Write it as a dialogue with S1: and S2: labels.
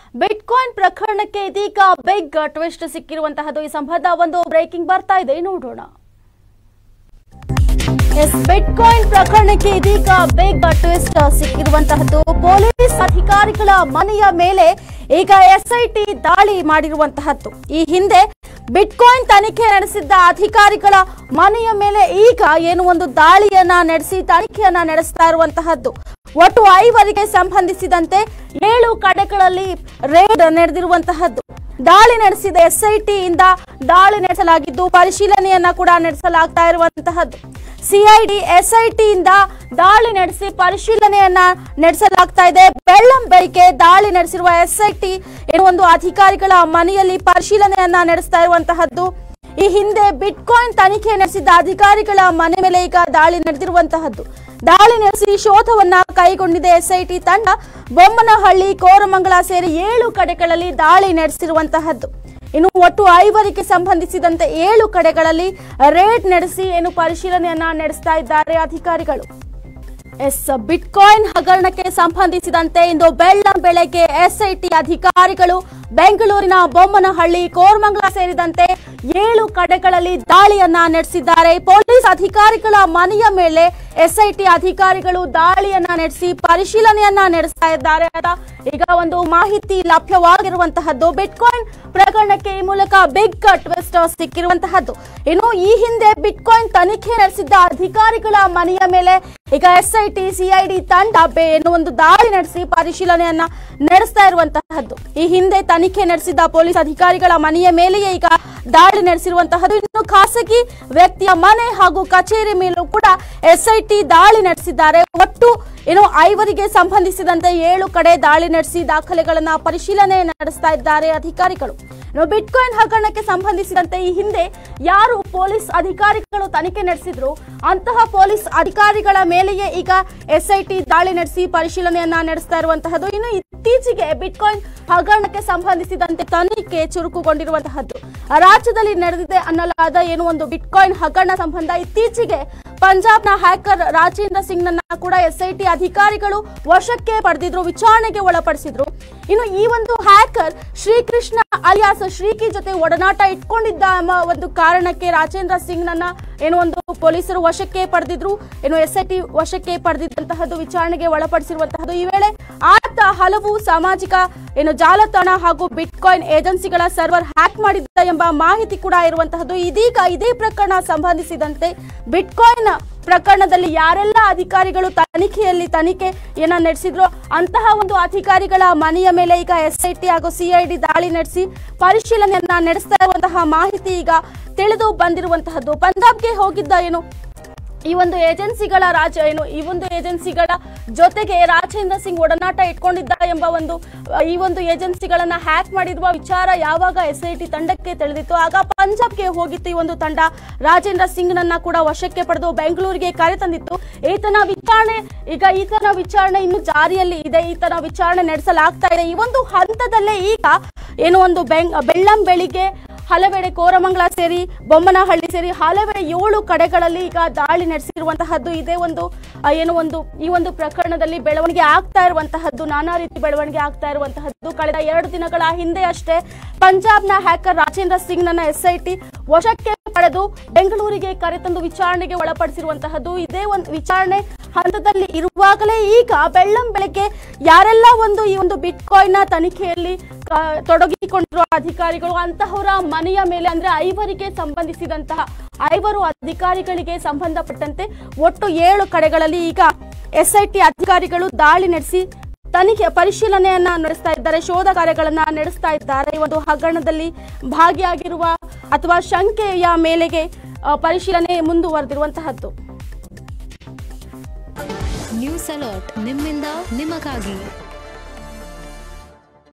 S1: bitcoin ಪ್ರಕರಣಕ್ಕೆ ಇದೀಗ big twist ಸಿಕ್ಕಿರುವಂತಹದ್ದು ಈ ಸಂಬಂಧ ಒಂದು ಬ್ರೇಕಿಂಗ್ ಬರ್ತಾ ಇದೆ ನೋಡೋಣ ಎಸ್ ಬಿಟ್ಕಾಯಿನ್ ಪ್ರಕರಣಕ್ಕೆ ಇದೀಗ ಬಿಗ್ ಟ್ವಿಸ್ಟ್ ಸಿಕ್ಕಿರುವಂತಹದ್ದು ಪೊಲೀಸ್ ಅಧಿಕಾರಿಗಳ ಮನೆಯ ಮೇಲೆ ಈಗ ಎಸ್ಐಟಿ ದಾಳಿ ಮಾಡಿರುವಂತಹದ್ದು ಈ ಹಿಂದೆ ಬಿಟ್ಕಾಯಿನ್ ತನಿಖೆ ನಡೆಸಿದ್ದ ಅಧಿಕಾರಿಗಳ ಮನೆಯ ಮೇಲೆ ಈಗ ಏನು ಒಂದು ದಾಳಿಯನ್ನ ನಡೆಸಿ ತನಿಖೆಯನ್ನ ನಡೆಸ್ತಾ ಇರುವಂತಹದ್ದು ಒಟ್ಟು ಐವರಿಗೆ ಸಂಬಂಧಿಸಿದಂತೆ ಏಳು ಕಡೆಗಳಲ್ಲಿ ರೇಡ್ ನಡೆದಿರುವಂತಹದ್ದು ದಾಳಿ ನಡೆಸಿದ ಎಸ್ಐಟಿ ಇಂದ ದಾಳಿ ನಡೆಸಲಾಗಿದ್ದು ಪರಿಶೀಲನೆಯನ್ನ ಕೂಡ ನಡೆಸಲಾಗ್ತಾ ಇರುವಂತಹದ್ದು ಸಿಐಡಿ ಎಸ್ಐಟಿ ಇಂದ ದಾಳಿ ನಡೆಸಿ ಪರಿಶೀಲನೆಯನ್ನ ನಡೆಸಲಾಗ್ತಾ ಇದೆ ಬೆಳ್ಳಂ ಬೆಳಿಗ್ಗೆ ದಾಳಿ ನಡೆಸಿರುವ ಎಸ್ಐಟಿ ಏನು ಒಂದು ಅಧಿಕಾರಿಗಳ ಮನೆಯಲ್ಲಿ ಪರಿಶೀಲನೆಯನ್ನ ನಡೆಸ್ತಾ ಇರುವಂತಹದ್ದು ಈ ಹಿಂದೆ ಬಿಟ್ಕಾಯಿನ್ ತನಿಖೆ ನಡೆಸಿದ್ದ ಅಧಿಕಾರಿಗಳ ಮನೆ ಮೇಲೆ ಈಗ ದಾಳಿ ನಡೆದಿರುವಂತಹದ್ದು ದಾಳಿ ನಡೆಸಿ ಶೋಧವನ್ನ ಕೈಗೊಂಡಿದೆ ಎಸ್ಐಟಿ ತಂಡ ಬೊಮ್ಮನಹಳ್ಳಿ ಕೋರಮಂಗಲ ಸೇರಿ ಏಳು ಕಡೆಗಳಲ್ಲಿ ದಾಳಿ ನಡೆಸಿರುವಂತಹದ್ದು ಇನ್ನು ಒಟ್ಟು ಐವರಿಗೆ ಸಂಬಂಧಿಸಿದಂತೆ ಏಳು ಕಡೆಗಳಲ್ಲಿ ರೇಡ್ ನಡೆಸಿ ಏನು ಪರಿಶೀಲನೆಯನ್ನ ನಡೆಸ್ತಾ ಇದ್ದಾರೆ ಅಧಿಕಾರಿಗಳು ಎಸ್ ಬಿಟ್ಕಾಯಿನ್ ಹಗರಣಕ್ಕೆ ಸಂಬಂಧಿಸಿದಂತೆ ಇಂದು ಬೆಳ್ಳಂ ಬೆಳಗ್ಗೆ ಎಸ್ಐಟಿ ಅಧಿಕಾರಿಗಳು ಬೆಂಗಳೂರಿನ ಬೊಮ್ಮನಹಳ್ಳಿ ಕೋರ್ಮಂಗಲ ಸೇರಿದಂತೆ ಏಳು ಕಡೆಗಳಲ್ಲಿ ದಾಳಿಯನ್ನ ನಡೆಸಿದ್ದಾರೆ ಪೊಲೀಸ್ ಅಧಿಕಾರಿಗಳ ಮನೆಯ ಮೇಲೆ ಎಸ್ಐಟಿ ಅಧಿಕಾರಿಗಳು ದಾಳಿಯನ್ನ ನಡೆಸಿ ಪರಿಶೀಲನೆಯನ್ನ ನಡೆಸ್ತಾ ಇದ್ದಾರೆ ಅಂತ ಈಗ ಒಂದು ಮಾಹಿತಿ ಲಭ್ಯವಾಗಿರುವಂತಹದ್ದು ಬಿಟ್ಕಾಯಿನ್ ಪ್ರಕರಣಕ್ಕೆ ಈ ಮೂಲಕ ಬಿಗ್ ಟ್ವಿಸ್ಟ್ ಸಿಕ್ಕಿರುವಂತಹದ್ದು ಇನ್ನು ಈ ಹಿಂದೆ ಬಿಟ್ಕಾಯಿನ್ ತನಿಖೆ ನಡೆಸಿದ್ದ ಅಧಿಕಾರಿಗಳ ಮನೆಯ ಮೇಲೆ ಈಗ ಎಸ್ಐಟಿ ಸಿಐಡಿ ತಂಡ ಬೆ- ಏನು ಒಂದು ದಾಳಿ ನಡೆಸಿ ಪರಿಶೀಲನೆಯನ್ನ ನಡೆಸ್ತಾ ಇರುವಂತಹದ್ದು ಈ ಹಿಂದೆ ತನಿಖೆ ನಡೆಸಿದ್ದ ಪೊಲೀಸ್ ಅಧಿಕಾರಿಗಳ ಮನೆಯ ಮೇಲೆಯೇ ಈಗ ದಾಳಿ ನಡೆಸಿರುವಂತಹದ್ದು ಇನ್ನು ಖಾಸಗಿ ವ್ಯಕ್ತಿಯ ಮನೆ ಹಾಗೂ ಕಚೇರಿ ಮೇಲೂ ಕೂಡ ಎಸ್ಐಟಿ ದಾಳಿ ನಡೆಸಿದ್ದಾರೆ ಒಟ್ಟು ಏನು ಐವರಿಗೆ ಸಂಬಂಧಿಸಿದಂತೆ ಏಳು ಕಡೆ ದಾಳಿ ನಡೆಸಿ ದಾಖಲೆಗಳನ್ನ ಪರಿಶೀಲನೆ ನಡೆಸ್ತಾ ಇದ್ದಾರೆ ಅಧಿಕಾರಿಗಳು ಇನ್ನು ಬಿಟ್ಕಾಯಿನ್ ಹಗರಣಕ್ಕೆ ಸಂಬಂಧಿಸಿದಂತೆ ಈ ಹಿಂದೆ ಯಾರು ಪೊಲೀಸ್ ಅಧಿಕಾರಿಗಳು ತನಿಖೆ ನಡೆಸಿದ್ರು ಅಂತಹ ಪೊಲೀಸ್ ಅಧಿಕಾರಿಗಳ ಮೇಲೆಯೇ ಈಗ ಎಸ್ಐಟಿ ದಾಳಿ ನಡೆಸಿ ಪರಿಶೀಲನೆಯನ್ನ ನಡೆಸ್ತಾ ಇರುವಂತಹದ್ದು ಇನ್ನು ಇತ್ತೀಚೆಗೆ ಬಿಟ್ಕಾಯಿನ್ ಹಗರಣಕ್ಕೆ ಸಂಬಂಧಿಸಿದಂತೆ ತನಿಖೆ ಚುರುಕುಗೊಂಡಿರುವಂತಹದ್ದು ರಾಜ್ಯದಲ್ಲಿ ನಡೆದಿದೆ ಅನ್ನಲಾದ ಏನು ಒಂದು ಬಿಟ್ಕಾಯಿನ್ ಹಗರಣ ಸಂಬಂಧ ಇತ್ತೀಚೆಗೆ ಪಂಜಾಬ್ನ ಹ್ಯಾಕರ್ ರಾಜೇಂದ್ರ ಸಿಂಗ್ ನನ್ನ ಕೂಡ ಎಸ್ಐಟಿ ಅಧಿಕಾರಿಗಳು ವಶಕ್ಕೆ ಪಡೆದಿದ್ರು ವಿಚಾರಣೆಗೆ ಒಳಪಡಿಸಿದ್ರು ಇನ್ನು ಈ ಒಂದು ಹ್ಯಾಕರ್ ಶ್ರೀಕೃಷ್ಣ ಅಲಿಯಾಸ್ ಶ್ರೀಕಿ ಜೊತೆ ಒಡನಾಟ ಇಟ್ಕೊಂಡಿದ್ದ ಎಂಬ ಒಂದು ಕಾರಣಕ್ಕೆ ರಾಜೇಂದ್ರ ಸಿಂಗ್ ನನ್ನ ಏನು ಒಂದು ಪೊಲೀಸರು ವಶಕ್ಕೆ ಪಡೆದಿದ್ರು ಏನು ಎಸ್ಐಟಿ ವಶಕ್ಕೆ ಪಡೆದಿದ್ದಂತಹದ್ದು ವಿಚಾರಣೆಗೆ ಒಳಪಡಿಸಿರುವಂತಹದ್ದು ಈ ವೇಳೆ ಆತ ಹಲವು ಸಾಮಾಜಿಕ ಏನು ಜಾಲತಾಣ ಹಾಗೂ ಬಿಟ್ಕಾಯಿನ್ ಏಜೆನ್ಸಿಗಳ ಸರ್ವರ್ ಹ್ಯಾಕ್ ಮಾಡಿದ್ದ ಎಂಬ ಮಾಹಿತಿ ಕೂಡ ಇರುವಂತಹದ್ದು ಇದೀಗ ಇದೇ ಪ್ರಕರಣ ಸಂಬಂಧಿಸಿದಂತೆ ಬಿಟ್ಕಾಯಿನ್ ಪ್ರಕರಣದಲ್ಲಿ ಯಾರೆಲ್ಲ ಅಧಿಕಾರಿಗಳು ತನಿಖೆಯಲ್ಲಿ ತನಿಖೆ ಏನ ನಡೆಸಿದ್ರು ಅಂತಹ ಒಂದು ಅಧಿಕಾರಿಗಳ ಮನೆಯ ಮೇಲೆ ಈಗ ಎಸ್ಐಟಿ ಹಾಗೂ ಸಿಐಡಿ ದಾಳಿ ನಡೆಸಿ ಪರಿಶೀಲನೆಯನ್ನ ನಡೆಸ್ತಾ ಇರುವಂತಹ ಮಾಹಿತಿ ಈಗ ತಿಳಿದು ಬಂದಿರುವಂತಹದ್ದು ಪಂಜಾಬ್ಗೆ ಹೋಗಿದ್ದ ಏನು ಈ ಒಂದು ಏಜೆನ್ಸಿಗಳ ರಾಜ ಏನು ಈ ಒಂದು ಏಜೆನ್ಸಿಗಳ ಜೊತೆಗೆ ರಾಜೇಂದ್ರ ಸಿಂಗ್ ಒಡನಾಟ ಇಟ್ಕೊಂಡಿದ್ದ ಎಂಬ ಒಂದು ಅಹ್, ಈ ಒಂದು ಏಜೆನ್ಸಿಗಳನ್ನ ಹ್ಯಾಕ್ ಮಾಡಿರುವ ವಿಚಾರ ಯಾವಾಗ ಎಸ್ ಐ ಟಿ ತಂಡಕ್ಕೆ ತಿಳಿದಿತ್ತು ಆಗ ಪಂಜಾಬ್ಗೆ ಹೋಗಿತ್ತು ಈ ಒಂದು ತಂಡ ರಾಜೇಂದ್ರ ಸಿಂಗ್ ನನ್ನ ಕೂಡ ವಶಕ್ಕೆ ಪಡೆದು ಬೆಂಗಳೂರಿಗೆ ಕರೆತಂದಿತ್ತು ಈತನ ವಿಚಾರಣೆ ಈಗ ಈತನ ವಿಚಾರಣೆ ಇನ್ನು ಜಾರಿಯಲ್ಲಿ ಇದೆ ಈತನ ವಿಚಾರಣೆ ನಡೆಸಲಾಗ್ತಾ ಇದೆ ಈ ಒಂದು ಹಂತದಲ್ಲೇ ಈಗ ಏನು ಒಂದು ಬೆಂಗ್ ಬೆಳ್ಳಂ ಬೆಳಿಗ್ಗೆ ಹಲವೆಡೆ ಕೋರಮಂಗಲ ಸೇರಿ ಬೊಮ್ಮನಹಳ್ಳಿ ಸೇರಿ ಹಲವೆಡೆ ಏಳು ಕಡೆಗಳಲ್ಲಿ ಈಗ ದಾಳಿ ನಡೆಸಿರುವಂತಹದ್ದು ಇದೇ ಒಂದು ಆ, ಏನು ಒಂದು ಈ ಒಂದು ಪ್ರಕರಣದಲ್ಲಿ ಬೆಳವಣಿಗೆ ಆಗ್ತಾ ಇರುವಂತಹದ್ದು ನಾನಾ ರೀತಿ ಬೆಳವಣಿಗೆ ಆಗ್ತಾ ಇರುವಂತಹದ್ದು ಕಳೆದ ಎರಡು ದಿನಗಳ ಹಿಂದೆ ಅಷ್ಟೇ ಪಂಜಾಬ್ನ ಹ್ಯಾಕರ್ ರಾಜೇಂದ್ರ ಸಿಂಗ್ ನನ್ನ ಎಸ್ಐಟಿ ವಶಕ್ಕೆ ಪಡೆದು ಬೆಂಗಳೂರಿಗೆ ಕರೆತಂದು ವಿಚಾರಣೆಗೆ ಒಳಪಡಿಸಿರುವಂತಹದ್ದು ಇದೇ ಒಂದು ವಿಚಾರಣೆ ಹಂತದಲ್ಲಿ ಇರುವಾಗಲೇ ಈಗ ಬೆಳ್ಳಂ ಬೆಳಗ್ಗೆ ಯಾರೆಲ್ಲ ಒಂದು ಈ ಒಂದು ಬಿಟ್ಕಾಯಿನ್ ನ ತನಿಖೆಯಲ್ಲಿ ಆ, ತೊಡಗಿಕೊಂಡಿರುವ ಅಧಿಕಾರಿಗಳು ಅಂತಹವರ ಮನೆಯ ಮೇಲೆ ಅಂದ್ರೆ ಐವರಿಗೆ ಸಂಬಂಧಿಸಿದಂತಹ ಐವರು ಅಧಿಕಾರಿಗಳಿಗೆ ಸಂಬಂಧಪಟ್ಟಂತೆ ಒಟ್ಟು ಏಳು ಕಡೆಗಳಲ್ಲಿ ಈಗ ಎಸ್ಐಟಿ ಅಧಿಕಾರಿಗಳು ದಾಳಿ ನಡೆಸಿ ತನಿಖೆ ಪರಿಶೀಲನೆಯನ್ನ ನಡೆಸ್ತಾ ಇದ್ದಾರೆ ಶೋಧ ಕಾರ್ಯಗಳನ್ನ ನಡೆಸ್ತಾ ಇದ್ದಾರೆ ಈ ಒಂದು ಹಗರಣದಲ್ಲಿ ಭಾಗಿಯಾಗಿರುವ ಅಥವಾ ಶಂಕೆಯ ಮೇಲೆಗೆ ಆ, ಪರಿಶೀಲನೆ ಮುಂದುವರೆದಿರುವಂತಹದ್ದು
S2: ನ್ಯೂಸ್ ಅಲರ್ಟ್ ನಿಮ್ಮಿಂದ ನಿಮಗಾಗಿ